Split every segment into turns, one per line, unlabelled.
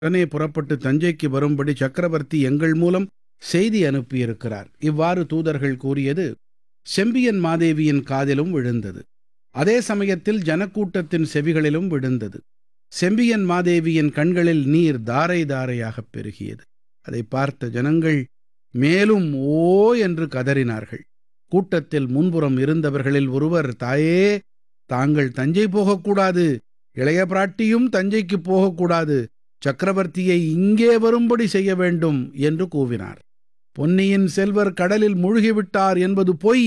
உடனே புறப்பட்டு தஞ்சைக்கு வரும்படி சக்கரவர்த்தி எங்கள் மூலம் செய்தி அனுப்பியிருக்கிறார் இவ்வாறு தூதர்கள் கூறியது செம்பியன் மாதேவியின் காதிலும் விழுந்தது அதே சமயத்தில் ஜனக்கூட்டத்தின் செவிகளிலும் விழுந்தது செம்பியன் மாதேவியின் கண்களில் நீர் தாரை தாரையாகப் பெருகியது அதை பார்த்த ஜனங்கள் மேலும் ஓ என்று கதறினார்கள் கூட்டத்தில் முன்புறம் இருந்தவர்களில் ஒருவர் தாயே தாங்கள் தஞ்சை போகக்கூடாது இளைய பிராட்டியும் தஞ்சைக்கு போகக்கூடாது சக்கரவர்த்தியை இங்கே வரும்படி செய்ய வேண்டும் என்று கூவினார் பொன்னியின் செல்வர் கடலில் மூழ்கிவிட்டார் என்பது பொய்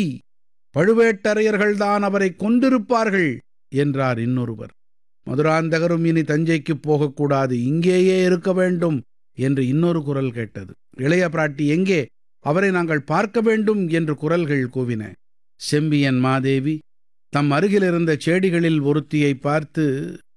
பழுவேட்டரையர்கள்தான் அவரை கொண்டிருப்பார்கள் என்றார் இன்னொருவர் மதுராந்தகரும் இனி தஞ்சைக்கு போகக்கூடாது இங்கேயே இருக்க வேண்டும் என்று இன்னொரு குரல் கேட்டது இளைய பிராட்டி எங்கே அவரை நாங்கள் பார்க்க வேண்டும் என்று குரல்கள் கூவின செம்பியன் மாதேவி தம் அருகிலிருந்த செடிகளில் ஒருத்தியை பார்த்து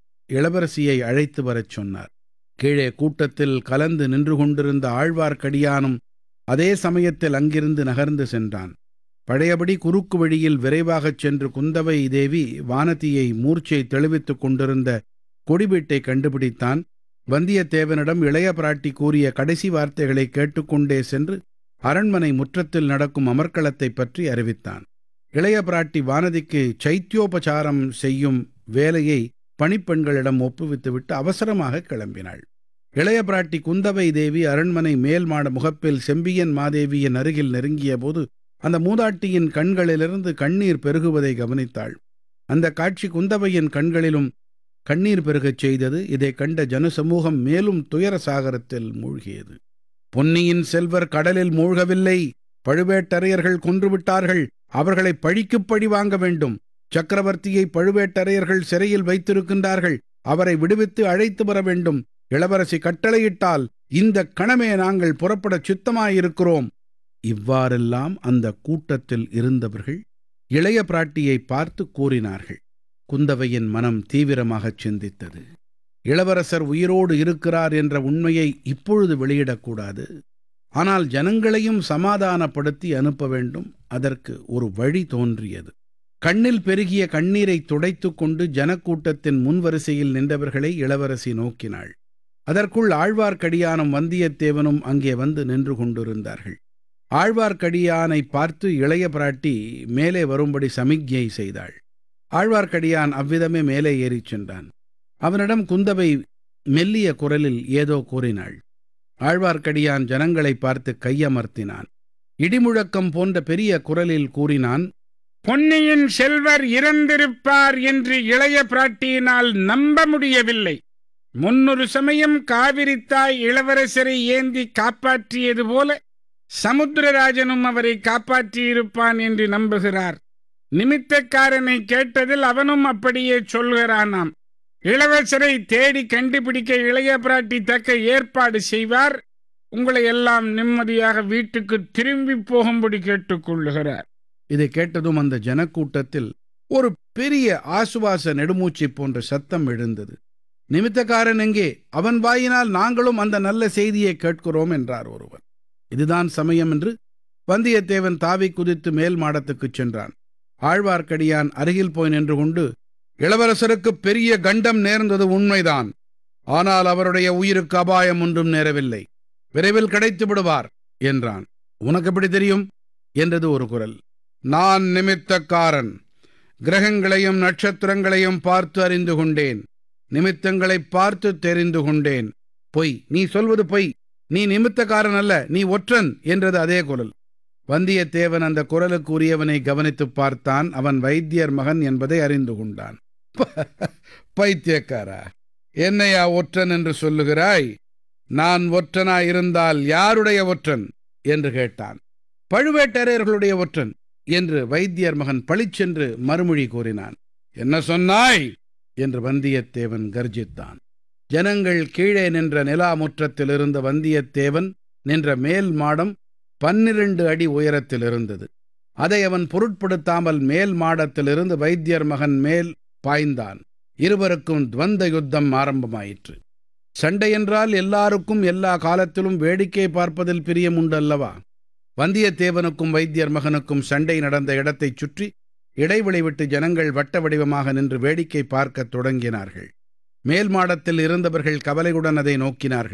இளவரசியை அழைத்து வரச் சொன்னார் கீழே கூட்டத்தில் கலந்து நின்று கொண்டிருந்த ஆழ்வார்க்கடியானும் அதே சமயத்தில் அங்கிருந்து நகர்ந்து சென்றான் பழையபடி குறுக்கு வழியில் விரைவாகச் சென்று குந்தவை தேவி வானதியை மூர்ச்சை தெளிவித்துக் கொண்டிருந்த கொடிவீட்டை கண்டுபிடித்தான் வந்தியத்தேவனிடம் இளைய பிராட்டி கூறிய கடைசி வார்த்தைகளை கேட்டுக்கொண்டே சென்று அரண்மனை முற்றத்தில் நடக்கும் அமர்க்களத்தைப் பற்றி அறிவித்தான் இளைய பிராட்டி வானதிக்கு சைத்தியோபசாரம் செய்யும் வேலையை பணிப்பெண்களிடம் ஒப்புவித்துவிட்டு அவசரமாக கிளம்பினாள் இளைய பிராட்டி குந்தவை தேவி அரண்மனை மேல் மாட முகப்பில் செம்பியன் மாதேவியின் அருகில் நெருங்கிய போது அந்த மூதாட்டியின் கண்களிலிருந்து கண்ணீர் பெருகுவதை கவனித்தாள் அந்த காட்சி குந்தவையின் கண்களிலும் கண்ணீர் பெருகச் செய்தது இதைக் கண்ட ஜனசமூகம் மேலும் துயர சாகரத்தில் மூழ்கியது பொன்னியின் செல்வர் கடலில் மூழ்கவில்லை பழுவேட்டரையர்கள் கொன்றுவிட்டார்கள் அவர்களை பழிக்குப் பழி வாங்க வேண்டும் சக்கரவர்த்தியை பழுவேட்டரையர்கள் சிறையில் வைத்திருக்கின்றார்கள் அவரை விடுவித்து அழைத்து வர வேண்டும் இளவரசி கட்டளையிட்டால் இந்த கணமே நாங்கள் புறப்படச் சித்தமாயிருக்கிறோம் இவ்வாறெல்லாம் அந்த கூட்டத்தில் இருந்தவர்கள் இளைய பிராட்டியை பார்த்து கூறினார்கள் குந்தவையின் மனம் தீவிரமாகச் சிந்தித்தது இளவரசர் உயிரோடு இருக்கிறார் என்ற உண்மையை இப்பொழுது வெளியிடக்கூடாது ஆனால் ஜனங்களையும் சமாதானப்படுத்தி அனுப்ப வேண்டும் அதற்கு ஒரு வழி தோன்றியது கண்ணில் பெருகிய கண்ணீரை துடைத்துக் கொண்டு ஜனக்கூட்டத்தின் முன்வரிசையில் நின்றவர்களை இளவரசி நோக்கினாள் அதற்குள் ஆழ்வார்க்கடியானும் வந்தியத்தேவனும் அங்கே வந்து நின்று கொண்டிருந்தார்கள் ஆழ்வார்க்கடியானை பார்த்து இளைய பிராட்டி மேலே வரும்படி சமிக்ஞை செய்தாள் ஆழ்வார்க்கடியான் அவ்விதமே மேலே ஏறிச் சென்றான் அவனிடம் குந்தவை மெல்லிய குரலில் ஏதோ கூறினாள் ஆழ்வார்க்கடியான் ஜனங்களை பார்த்து கையமர்த்தினான் இடிமுழக்கம் போன்ற பெரிய குரலில் கூறினான்
பொன்னியின் செல்வர் இறந்திருப்பார் என்று இளைய பிராட்டியினால் நம்ப முடியவில்லை முன்னொரு சமயம் காவிரித்தாய் இளவரசரை ஏந்தி காப்பாற்றியது போல சமுத்திரராஜனும் அவரை காப்பாற்றியிருப்பான் என்று நம்புகிறார் நிமித்தக்காரனை கேட்டதில் அவனும் அப்படியே சொல்கிறானாம் இளவரசரை தேடி கண்டுபிடிக்க இளைய பிராட்டி தக்க ஏற்பாடு செய்வார் உங்களை எல்லாம் நிம்மதியாக வீட்டுக்கு திரும்பி போகும்படி கேட்டுக்கொள்ளுகிறார்
இதை கேட்டதும் அந்த ஜனக்கூட்டத்தில் ஒரு பெரிய ஆசுவாச நெடுமூச்சை போன்ற சத்தம் எழுந்தது நிமித்தக்காரன் எங்கே அவன் வாயினால் நாங்களும் அந்த நல்ல செய்தியை கேட்கிறோம் என்றார் ஒருவர் இதுதான் சமயம் என்று வந்தியத்தேவன் தாவி குதித்து மேல் மாடத்துக்குச் சென்றான் ஆழ்வார்க்கடியான் அருகில் போய் நின்று கொண்டு இளவரசருக்கு பெரிய கண்டம் நேர்ந்தது உண்மைதான் ஆனால் அவருடைய உயிருக்கு அபாயம் ஒன்றும் நேரவில்லை விரைவில் கிடைத்து விடுவார் என்றான் உனக்கு எப்படி தெரியும் என்றது ஒரு குரல் நான் நிமித்தக்காரன் கிரகங்களையும் நட்சத்திரங்களையும் பார்த்து அறிந்து கொண்டேன் நிமித்தங்களை பார்த்து தெரிந்து கொண்டேன் பொய் நீ சொல்வது பொய் நீ நிமித்தக்காரன் அல்ல நீ ஒற்றன் என்றது அதே குரல் வந்தியத்தேவன் அந்த குரலுக்கு உரியவனை கவனித்துப் பார்த்தான் அவன் வைத்தியர் மகன் என்பதை அறிந்து கொண்டான் பைத்தியக்காரா என்னையா ஒற்றன் என்று சொல்லுகிறாய் நான் ஒற்றனாயிருந்தால் யாருடைய ஒற்றன் என்று கேட்டான் பழுவேட்டரையர்களுடைய ஒற்றன் என்று வைத்தியர் மகன் பளிச்சென்று மறுமொழி கூறினான் என்ன சொன்னாய் என்று வந்தியத்தேவன் கர்ஜித்தான் ஜனங்கள் கீழே நின்ற நிலா முற்றத்தில் இருந்த வந்தியத்தேவன் நின்ற மேல் மாடம் பன்னிரண்டு அடி உயரத்தில் இருந்தது அதை அவன் பொருட்படுத்தாமல் மேல் மாடத்திலிருந்து வைத்தியர் மகன் மேல் பாய்ந்தான் இருவருக்கும் துவந்த யுத்தம் ஆரம்பமாயிற்று சண்டை என்றால் எல்லாருக்கும் எல்லா காலத்திலும் வேடிக்கை பார்ப்பதில் பிரியம் உண்டல்லவா வந்தியத்தேவனுக்கும் வைத்தியர் மகனுக்கும் சண்டை நடந்த இடத்தைச் சுற்றி இடைவெளி விட்டு ஜனங்கள் வட்ட வடிவமாக நின்று வேடிக்கை பார்க்கத் தொடங்கினார்கள் மேல் மாடத்தில் இருந்தவர்கள் கவலையுடன் அதை நோக்கினார்கள்